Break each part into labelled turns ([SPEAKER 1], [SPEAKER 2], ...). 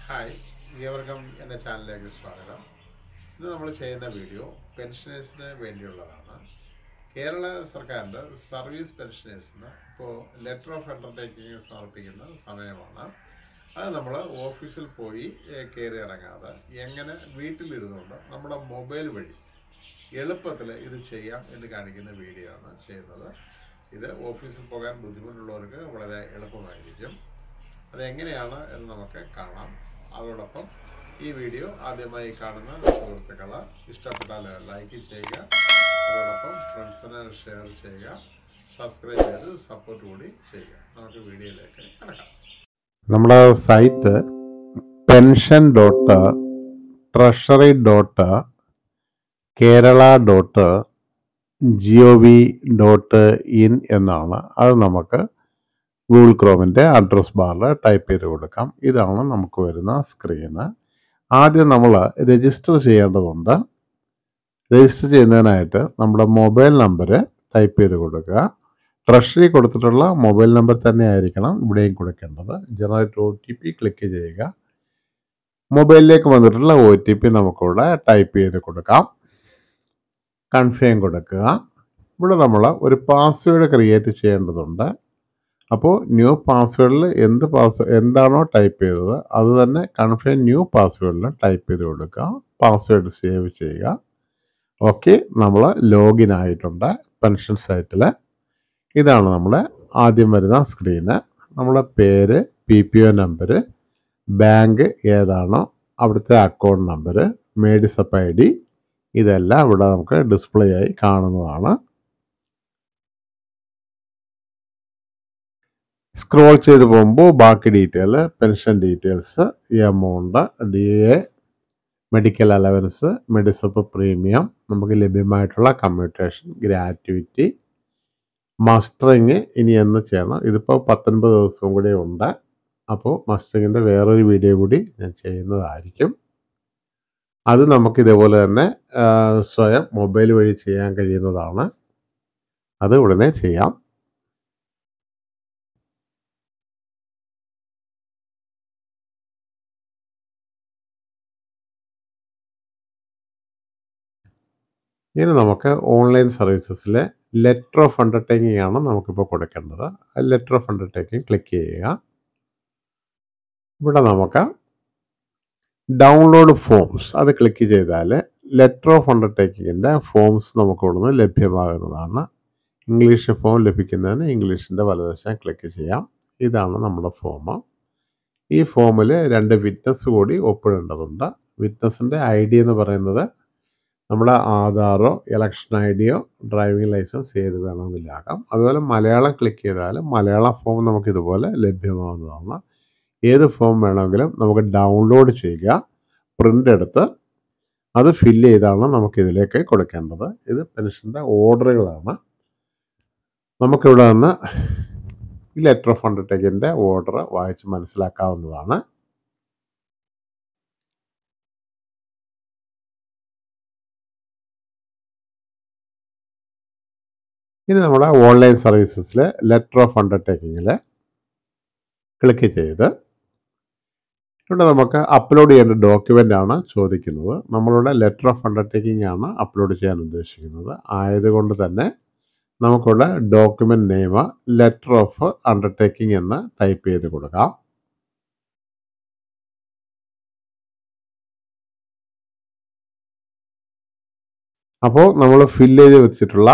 [SPEAKER 1] hi ഏവർക്കും എൻ്റെ ചാനലിലേക്ക് സ്വാഗതം ഇന്ന് നമ്മൾ ചെയ്യുന്ന വീഡിയോ പെൻഷനേഴ്സിന് വേണ്ടിയുള്ളതാണ് കേരള സർക്കാരിൻ്റെ സർവീസ് പെൻഷനേഴ്സിന് ഇപ്പോൾ ലെറ്റർ ഓഫ് അണ്ടർടേക്കിംഗ് സമർപ്പിക്കുന്ന സമയമാണ് അത് നമ്മൾ ഓഫീസിൽ പോയി ഏഹ്, കയറി ഇറങ്ങാതെ എങ്ങനെ വീട്ടിലിരുന്നുകൊണ്ട് നമ്മുടെ മൊബൈൽ വഴി എളുപ്പത്തിൽ ഇത് ചെയ്യാം എന്ന് കാണിക്കുന്ന വീഡിയോ ആണ് ചെയ്യുന്നത് ഇത് ഓഫീസിൽ പോകാൻ ബുദ്ധിമുട്ടുള്ളവർക്ക് വളരെ എളുപ്പമായിരിക്കും അതെങ്ങനെയാണ് എന്ന് നമുക്ക് കാണാം അതോടൊപ്പം ഈ വീഡിയോ ആദ്യമായി കാണുന്ന സുഹൃത്തുക്കൾ ഇഷ്ടപ്പെട്ടാൽ ലൈക്ക് ചെയ്യുക അതോടൊപ്പം ഫ്രണ്ട്സിന് ഷെയർ ചെയ്യുക സബ്സ്ക്രൈബ് ചെയ്ത് സപ്പോർട്ട് കൂടി ചെയ്യുക നമുക്ക് വീഡിയോയിലേക്ക് കിടക്കാം
[SPEAKER 2] നമ്മുടെ site pension dot treasury dot Kerala dot G O V dot in എന്നാണ് അത് നമുക്ക് ഗൂഗിൾ ക്രോമിൻ്റെ അഡ്രസ് ബാറിൽ ടൈപ്പ് ചെയ്ത് കൊടുക്കാം ഇതാണ് നമുക്ക് വരുന്ന സ്ക്രീന് ആദ്യം നമ്മൾ രജിസ്റ്റർ ചെയ്യേണ്ടതുണ്ട് രജിസ്റ്റർ ചെയ്യുന്നതിനായിട്ട് നമ്മുടെ മൊബൈൽ നമ്പർ ടൈപ്പ് ചെയ്ത് കൊടുക്കുക ട്രഷറി കൊടുത്തിട്ടുള്ള മൊബൈൽ നമ്പർ തന്നെ ആയിരിക്കണം ഇവിടെയും കൊടുക്കേണ്ടത് generate O T P click ചെയ്യുക മൊബൈലിലേക്ക് വന്നിട്ടുള്ള ഒ ടി പി നമുക്കിവിടെ ടൈപ്പ് ചെയ്ത് കൊടുക്കാം കൺഫേം കൊടുക്കുക ഇവിടെ നമ്മൾ ഒരു പാസ്വേഡ് ക്രിയേറ്റ് ചെയ്യേണ്ടതുണ്ട് അപ്പോൾ ന്യൂ പാസ്വേഡിൽ എന്ത് പാസ് എന്താണോ ടൈപ്പ് ചെയ്തത് അത് തന്നെ കൺഫേം ന്യൂ പാസ്വേഡിൽ ടൈപ്പ് ചെയ്ത് കൊടുക്കുക പാസ്വേഡ് സേവ് ചെയ്യുക ഓക്കെ നമ്മൾ ലോഗിൻ ആയിട്ടുണ്ട് പെൻഷൻ സൈറ്റിൽ ഇതാണ് നമ്മുടെ ആദ്യം വരുന്ന സ്ക്രീന് നമ്മുടെ പേര് P P O number bank ഏതാണോ അവിടുത്തെ account number MEDISEP I D ഇതെല്ലാം ഇവിടെ നമുക്ക് ഡിസ്പ്ലേ ആയി കാണുന്നതാണ് സ്ക്രോൾ ചെയ്ത് പോകുമ്പോൾ ബാക്കി detail pension details amount D A medical allowance MEDISEP premium നമുക്ക് ലഭ്യമായിട്ടുള്ള കമ്മ്യൂട്ടേഷൻ ഗ്രാറ്റുവിറ്റി മസ്റ്ററിങ് ഇനി എന്ന് ചെയ്യണം ഇതിപ്പോൾ പത്തൊൻപത് ദിവസവും കൂടെ ഉണ്ട് അപ്പോൾ മസ്റ്ററിങ്ങിൻ്റെ വേറൊരു വീഡിയോ കൂടി ഞാൻ ചെയ്യുന്നതായിരിക്കും അത് നമുക്ക് ഇതേപോലെ തന്നെ ആ, സ്വയം മൊബൈൽ വഴി ചെയ്യാൻ കഴിയുന്നതാണ് അത് ഉടനെ ചെയ്യാം ഇനി നമുക്ക് ഓൺലൈൻ സർവീസസിലെ ലെറ്റർ ഓഫ് അണ്ടർടേക്കിംഗ് ആണ് നമുക്കിപ്പോൾ കൊടുക്കേണ്ടത് ആ ലെറ്റർ ഓഫ് അണ്ടർടേക്കിംഗ് ക്ലിക്ക് ചെയ്യുക ഇവിടെ നമുക്ക് ഡൗൺലോഡ് ഫോംസ് അത് ക്ലിക്ക് ചെയ്താൽ ലെറ്റർ ഓഫ് അണ്ടർടേക്കിങ്ങിൻ്റെ ഫോംസ് നമുക്ക് ഇവിടുന്ന് ലഭ്യമാകുന്നതാണ് ഇംഗ്ലീഷ് ഫോം ലഭിക്കുന്നതിന് ഇംഗ്ലീഷിൻ്റെ വലതുവശം ക്ലിക്ക് ചെയ്യാം ഇതാണ് നമ്മുടെ ഫോം ഈ ഫോമിൽ രണ്ട് വിറ്റ്നസ് കൂടി ഒപ്പിടേണ്ടതുണ്ട് വിറ്റ്നസിൻ്റെ ഐ ഡി എന്ന് പറയുന്നത് നമ്മുടെ ആധാറോ ഇലക്ഷൻ ഐ ഡിയോ ഡ്രൈവിംഗ് ലൈസൻസ് ഏത് വേണമെങ്കിലാകാം അതുപോലെ മലയാളം ക്ലിക്ക് ചെയ്താൽ മലയാള ഫോം നമുക്ക് ഇതുപോലെ ലഭ്യമാവുന്നതാണ് ഏത് ഫോം വേണമെങ്കിലും നമുക്ക് ഡൗൺലോഡ് ചെയ്യുക പ്രിൻ്റ് എടുത്ത് അത് ഫില്ല് ചെയ്താണ് നമുക്ക് ഇതിലേക്ക് കൊടുക്കേണ്ടത് ഇത് പെൻഷൻ്റെ ഓർഡറുകളാണ് നമുക്കിവിടെ നിന്ന് ഈ ലെറ്റർ ഓഫ് അണ്ടർടേക്കിൻ്റെ ഓർഡർ വായിച്ച് മനസ്സിലാക്കാവുന്നതാണ് ഇനി നമ്മുടെ ഓൺലൈൻ സർവീസസിൽ ലെറ്റർ ഓഫ് അണ്ടർടേക്കിങ്ങിൽ ക്ലിക്ക് ചെയ്ത് ഇവിടെ നമുക്ക് അപ്ലോഡ് ചെയ്യേണ്ട ഡോക്യുമെൻ്റ് ആണ് ചോദിക്കുന്നത് നമ്മളുടെ ലെറ്റർ ഓഫ് അണ്ടർടേക്കിംഗ് ആണ് അപ്ലോഡ് ചെയ്യാൻ ഉദ്ദേശിക്കുന്നത് ആയതുകൊണ്ട് തന്നെ നമുക്കിവിടെ document name letter of undertaking എന്ന് ടൈപ്പ് ചെയ്ത് കൊടുക്കാം അപ്പോൾ നമ്മൾ ഫില്ല് ചെയ്ത് വെച്ചിട്ടുള്ള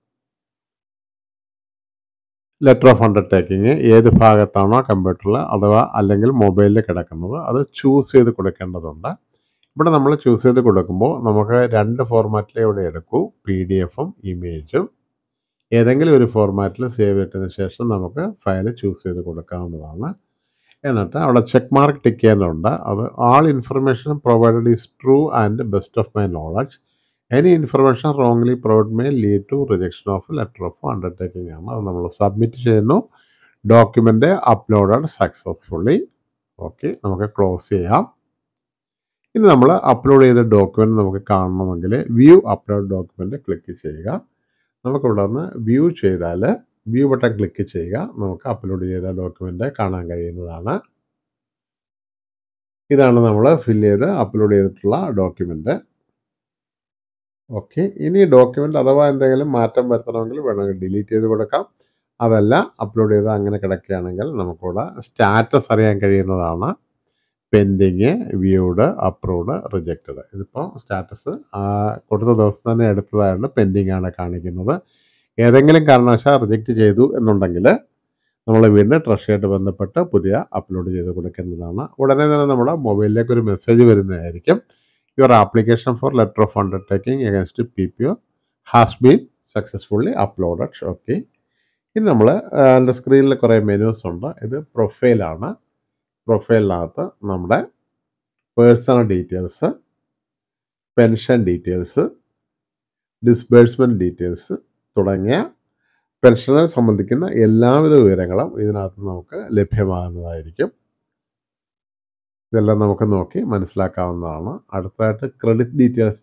[SPEAKER 2] ലെറ്റർ ഓഫ് അണ്ടർടേക്കിങ് ഏത് ഭാഗത്താണോ കമ്പ്യൂട്ടറിൽ അഥവാ അല്ലെങ്കിൽ മൊബൈലിൽ കിടക്കുന്നത് അത് ചൂസ് ചെയ്ത് കൊടുക്കേണ്ടതുണ്ട് ഇവിടെ നമ്മൾ ചൂസ് ചെയ്ത് കൊടുക്കുമ്പോൾ നമുക്ക് രണ്ട് ഫോർമാറ്റിലേ ഇവിടെ എടുക്കൂ പി ഡി എഫും ഇമേജും ഏതെങ്കിലും ഒരു ഫോർമാറ്റിൽ സേവ് ചെയ്തതിന് ശേഷം നമുക്ക് ഫയൽ ചൂസ് ചെയ്ത് കൊടുക്കാവുന്നതാണ് എന്നിട്ട് അവിടെ ചെക്ക് മാർക്ക് ടിക്ക് ചെയ്യേണ്ടതുണ്ട് അത് all information provided is true and best of my knowledge any information wrongly provide may lead to rejection of letter of undertaking ആണ് അത് നമ്മൾ സബ്മിറ്റ് ചെയ്യുന്നു ഡോക്യുമെൻ്റ് അപ്ലോഡഡ് സക്സസ്ഫുള്ളി ഓക്കെ നമുക്ക് ക്ലോസ് ചെയ്യാം ഇനി നമ്മൾ അപ്ലോഡ് ചെയ്ത ഡോക്യുമെൻ്റ് നമുക്ക് കാണണമെങ്കിൽ വ്യൂ അപ്ലോഡ് ഡോക്യുമെൻ്റ് ക്ലിക്ക് ചെയ്യുക നമുക്കിവിടെ നിന്ന് വ്യൂ ചെയ്താൽ വ്യൂ ബട്ടൺ ക്ലിക്ക് ചെയ്യുക നമുക്ക് അപ്ലോഡ് ചെയ്ത ഡോക്യുമെൻ്റ് കാണാൻ കഴിയുന്നതാണ് ഇതാണ് നമ്മൾ ഫില്ല് ചെയ്ത് അപ്ലോഡ് ചെയ്തിട്ടുള്ള ഡോക്യുമെൻ്റ് ഓക്കെ ഇനി ഡോക്യുമെൻ്റ് അഥവാ എന്തെങ്കിലും മാറ്റം വരുത്തണമെങ്കിൽ വേണമെങ്കിൽ ഡിലീറ്റ് ചെയ്ത് കൊടുക്കാം അതല്ല അപ്ലോഡ് ചെയ്ത് അങ്ങനെ കിടക്കുകയാണെങ്കിൽ നമുക്കിവിടെ സ്റ്റാറ്റസ് അറിയാൻ കഴിയുന്നതാണ് പെൻഡിങ് വ്യൂഡ് അപ്രൂവ്ഡ് റിജക്റ്റഡ് ഇതിപ്പോൾ സ്റ്റാറ്റസ് കൊടുത്ത ദിവസം തന്നെ എടുത്തതായതുകൊണ്ട് പെൻഡിങ് ആണ് കാണിക്കുന്നത് ഏതെങ്കിലും കാരണവശാൽ റിജക്റ്റ് ചെയ്തു എന്നുണ്ടെങ്കിൽ നമ്മൾ വീണ്ടും ട്രഷറിയായിട്ട് ബന്ധപ്പെട്ട് പുതിയ അപ്ലോഡ് ചെയ്ത് കൊടുക്കേണ്ടതാണ് ഉടനെ തന്നെ നമ്മുടെ മൊബൈലിലേക്ക് ഒരു മെസ്സേജ് വരുന്നതായിരിക്കും your application for letter of undertaking against P P O has been successfully uploaded okay ഇനി നമ്മൾ എൻ്റെ സ്ക്രീനിൽ കുറേ മെനൂസ് ഉണ്ട് ഇത് പ്രൊഫൈലാണ് പ്രൊഫൈലിനകത്ത് നമ്മുടെ personal details pension details disbursement details തുടങ്ങിയ പെൻഷനെ സംബന്ധിക്കുന്ന എല്ലാവിധ വിവരങ്ങളും ഇതിനകത്ത് നമുക്ക് ലഭ്യമാകുന്നതായിരിക്കും ഇതെല്ലാം നമുക്ക് നോക്കി മനസ്സിലാക്കാവുന്നതാണ് അടുത്തതായിട്ട് ക്രെഡിറ്റ് ഡീറ്റെയിൽസ്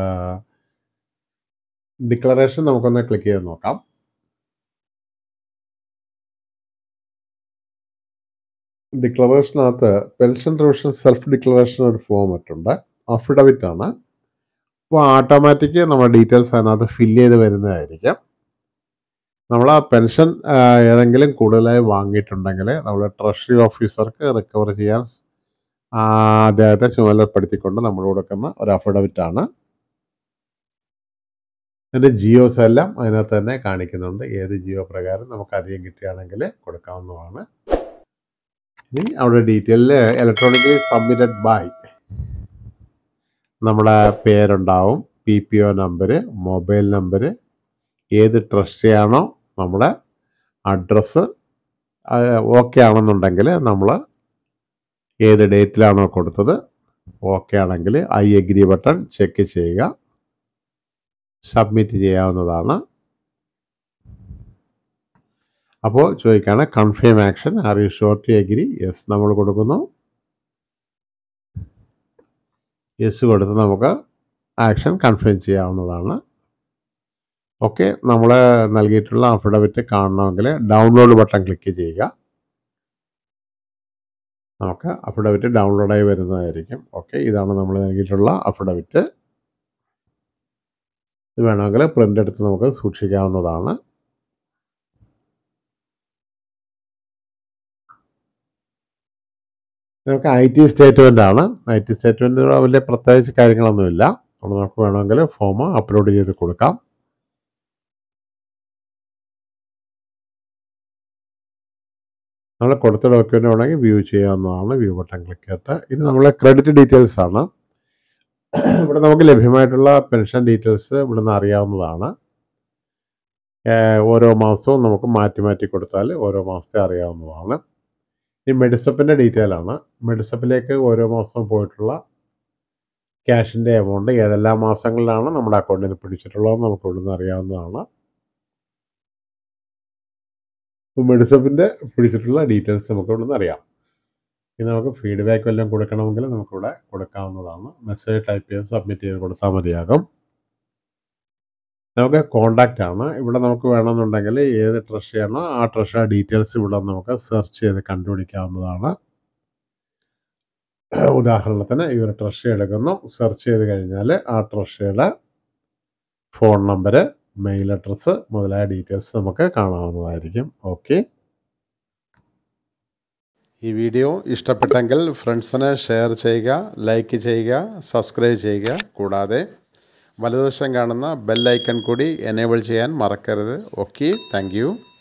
[SPEAKER 2] ഡിക്ലറേഷൻ നമുക്കൊന്ന് ക്ലിക്ക് ചെയ്ത് നോക്കാം ഡിക്ലറേഷനകത്ത് പെൻഷൻ റിവിഷൻ സെൽഫ് ഡിക്ലറേഷൻ ഒരു ഫോമറ്റ് ഉണ്ട് അഫിഡവിറ്റ് ആണ് അപ്പോൾ ഓട്ടോമാറ്റിക് നമ്മുടെ ഡീറ്റെയിൽസ് അതിനകത്ത് ഫില്ല് ചെയ്ത് വരുന്നതായിരിക്കും നമ്മൾ ആ പെൻഷൻ ഏതെങ്കിലും കൂടുതലായി വാങ്ങിയിട്ടുണ്ടെങ്കിൽ നമ്മൾ ട്രഷറി ഓഫീസർക്ക് റിക്കവർ ചെയ്യാൻ അദ്ദേഹത്തെ ചുമതലപ്പെടുത്തിക്കൊണ്ട് നമ്മൾ കൊടുക്കുന്ന ഒരു അഫിഡവിറ്റ് ആണ് അതിൻ്റെ ജിയോസ് എല്ലാം അതിനകത്ത് തന്നെ കാണിക്കുന്നുണ്ട് ഏത് ജിയോ പ്രകാരം നമുക്ക് അധികം കിട്ടുകയാണെങ്കിൽ കൊടുക്കാവുന്നതാണ് ഇനി അവിടെ ഡീറ്റെയിൽ ഇലക്ട്രോണിക്കലി സബ്മിറ്റഡ് ബൈ നമ്മുടെ പേരുണ്ടാവും P P O number mobile number ഏത് ട്രസ്റ്റിയാണോ നമ്മുടെ അഡ്രസ്സ് ഓക്കെ ആണെന്നുണ്ടെങ്കിൽ നമ്മൾ ഏത് ഡേറ്റിലാണോ കൊടുത്തത് ഓക്കെ ആണെങ്കിൽ ഐ എഗ്രി ബട്ടൺ ചെക്ക് ചെയ്യുക സബ്മിറ്റ് ചെയ്യാവുന്നതാണ് അപ്പോൾ ചോദിക്കുകയാണ് confirm action are you sure to agree yes നമ്മൾ കൊടുക്കുന്നു യെസ് കൊടുത്ത് നമുക്ക് ആക്ഷൻ കൺഫേം ചെയ്യാവുന്നതാണ് ഓക്കെ നമ്മൾ നൽകിയിട്ടുള്ള അഫിഡവിറ്റ് കാണണമെങ്കിൽ ഡൗൺലോഡ് ബട്ടൺ ക്ലിക്ക് ചെയ്യുക നമുക്ക് അഫിഡവിറ്റ് ഡൗൺലോഡായി വരുന്നതായിരിക്കും ഓക്കെ ഇതാണ് നമ്മൾ നൽകിയിട്ടുള്ള അഫിഡവിറ്റ് ഇത് വേണമെങ്കിൽ പ്രിൻ്റ് എടുത്ത് നമുക്ക് സൂക്ഷിക്കാവുന്നതാണ് നമുക്ക് ഐ ടി സ്റ്റേറ്റ്മെൻ്റ് ആണ് ഐ ടി സ്റ്റേറ്റ്മെൻറ്റ് വലിയ പ്രത്യേകിച്ച് കാര്യങ്ങളൊന്നുമില്ല അപ്പോൾ നമുക്ക് വേണമെങ്കിൽ ഫോം അപ്ലോഡ് ചെയ്ത് കൊടുക്കാം നമ്മൾ കൊടുത്ത ഡോക്യുമെൻ്റ് വേണമെങ്കിൽ വ്യൂ ചെയ്യാവുന്നതാണ് വ്യൂ ബട്ടൺ ക്ലിക്ക് ചെയ്തിട്ട് ഇത് നമ്മളെ ക്രെഡിറ്റ് ഡീറ്റെയിൽസ് ആണ് ഇവിടെ നമുക്ക് ലഭ്യമായിട്ടുള്ള പെൻഷൻ ഡീറ്റെയിൽസ് ഇവിടുന്ന് അറിയാവുന്നതാണ് ഓരോ മാസവും നമുക്ക് മാറ്റി മാറ്റി കൊടുത്താൽ ഓരോ മാസത്തെ അറിയാവുന്നതാണ് ഈ മെഡിസപ്പിൻ്റെ ഡീറ്റെയിൽ ആണ് മെഡിസപ്പിലേക്ക് ഓരോ മാസവും പോയിട്ടുള്ള ക്യാഷിൻ്റെ എമൗണ്ട് ഏതെല്ലാം മാസങ്ങളിലാണ് നമ്മുടെ അക്കൗണ്ടിൽ നിന്ന് പിടിച്ചിട്ടുള്ളതെന്ന് നമുക്ക് ഇവിടുന്ന് അറിയാവുന്നതാണ് അപ്പോൾ മെഡിസപ്പിൻ്റെ പിടിച്ചിട്ടുള്ള ഡീറ്റെയിൽസ് നമുക്ക് ഇവിടുന്ന് അറിയാം ഇനി നമുക്ക് ഫീഡ്ബാക്ക് വല്ലതും കൊടുക്കണമെങ്കിൽ നമുക്കിവിടെ കൊടുക്കാവുന്നതാണ് മെസ്സേജ് ടൈപ്പ് ചെയ്ത് സബ്മിറ്റ് ചെയ്ത് കൊടുത്താൽ മതിയാകും നമുക്ക് കോണ്ടാക്റ്റ് ആണ് ഇവിടെ നമുക്ക് വേണമെന്നുണ്ടെങ്കിൽ ഏത് ട്രഷറിയാണോ ആ ട്രഷറി ഡീറ്റെയിൽസ് ഇവിടെ നമുക്ക് സെർച്ച് ചെയ്ത് കണ്ടുപിടിക്കാവുന്നതാണ് ഉദാഹരണത്തിന് ഈ ഒരു ട്രഷറി എടുക്കുന്നു സെർച്ച് ചെയ്ത് കഴിഞ്ഞാൽ ആ ട്രഷറിയുടെ ഫോൺ നമ്പർ മെയിൽ അഡ്രസ്സ് മുതലായ ഡീറ്റെയിൽസ് നമുക്ക് കാണാവുന്നതായിരിക്കും ഓക്കെ
[SPEAKER 1] ഈ വീഡിയോ ഇഷ്ടപ്പെട്ടെങ്കിൽ ഫ്രണ്ട്സിന് ഷെയർ ചെയ്യുക ലൈക്ക് ചെയ്യുക സബ്സ്ക്രൈബ് ചെയ്യുക കൂടാതെ വലതുവശം കാണുന്ന ബെൽ ഐക്കൺ കൂടി എനേബിൾ ചെയ്യാൻ മറക്കരുത് ഓക്കെ താങ്ക്